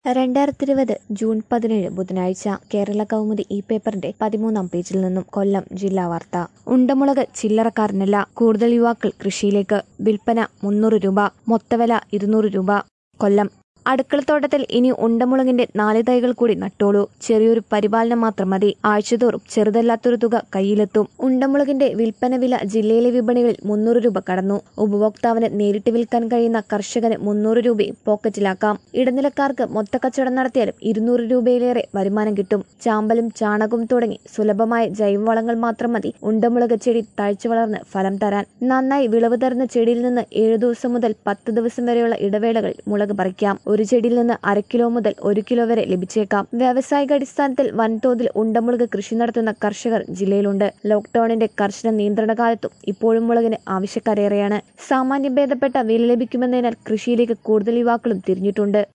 രണ്ടായിരത്തി ഇരുപത് ജൂൺ പതിനേഴ് ബുധനാഴ്ച കേരള കൗമുദി ഈ പേപ്പറിന്റെ പതിമൂന്നാം പേജിൽ നിന്നും കൊല്ലം ജില്ലാ വാർത്ത ഉണ്ടമുളക് ചില്ലറക്കാരനല്ല കൂടുതൽ യുവാക്കൾ കൃഷിയിലേക്ക് വിൽപ്പന മുന്നൂറ് രൂപ മൊത്തവില ഇരുന്നൂറ് രൂപ കൊല്ലം അടുക്കളത്തോട്ടത്തിൽ ഇനി ഉണ്ടമുളകിന്റെ നാല് തൈകൾ കൂടി നട്ടോളൂ ചെറിയൊരു പരിപാലനം മാത്രം മതി ആഴ്ചതോറും ചെറുതല്ലാത്തൊരു തുക കയ്യിലെത്തും ഉണ്ടമുളകിന്റെ വിൽപ്പന വില ജില്ലയിലെ വിപണികളിൽ മുന്നൂറ് രൂപ കടന്നു ഉപഭോക്താവിന് നേരിട്ട് വിൽക്കാൻ കഴിയുന്ന കർഷകന് മുന്നൂറ് രൂപയും പോക്കറ്റിലാക്കാം ഇടനിലക്കാർക്ക് മൊത്തക്കച്ചവടം നടത്തിയാലും ഇരുന്നൂറ് രൂപയിലേറെ വരുമാനം കിട്ടും ചാമ്പലും ചാണകവും തുടങ്ങി സുലഭമായ ജൈവവളങ്ങൾ മാത്രം മതി ഉണ്ടമുളക് ചെടി തഴച്ചു വളർന്ന് ഫലം തരാൻ നന്നായി വിളവ് തരുന്ന ചെടിയിൽ നിന്ന് ഏഴു ദിവസം മുതൽ പത്ത് ദിവസം വരെയുള്ള ഇടവേളകളിൽ മുളക് പറിക്കാം ഒരു ചെടിയിൽ നിന്ന് അര കിലോ മുതൽ ഒരു കിലോ വരെ ലഭിച്ചേക്കാം വ്യാവസായിക അടിസ്ഥാനത്തിൽ വൻതോതിൽ ഉണ്ടമുളക് കൃഷി നടത്തുന്ന കർഷകർ ജില്ലയിലുണ്ട് ലോക്ഡൌണിന്റെ കർശന നിയന്ത്രണ കാലത്തും ഇപ്പോഴും മുളകിന് ആവശ്യക്കാരേറെയാണ് സാമാന്യം ഭേദപ്പെട്ട വില ലഭിക്കുമെന്നതിനാൽ കൃഷിയിലേക്ക് കൂടുതൽ യുവാക്കളും തിരിഞ്ഞിട്ടുണ്ട്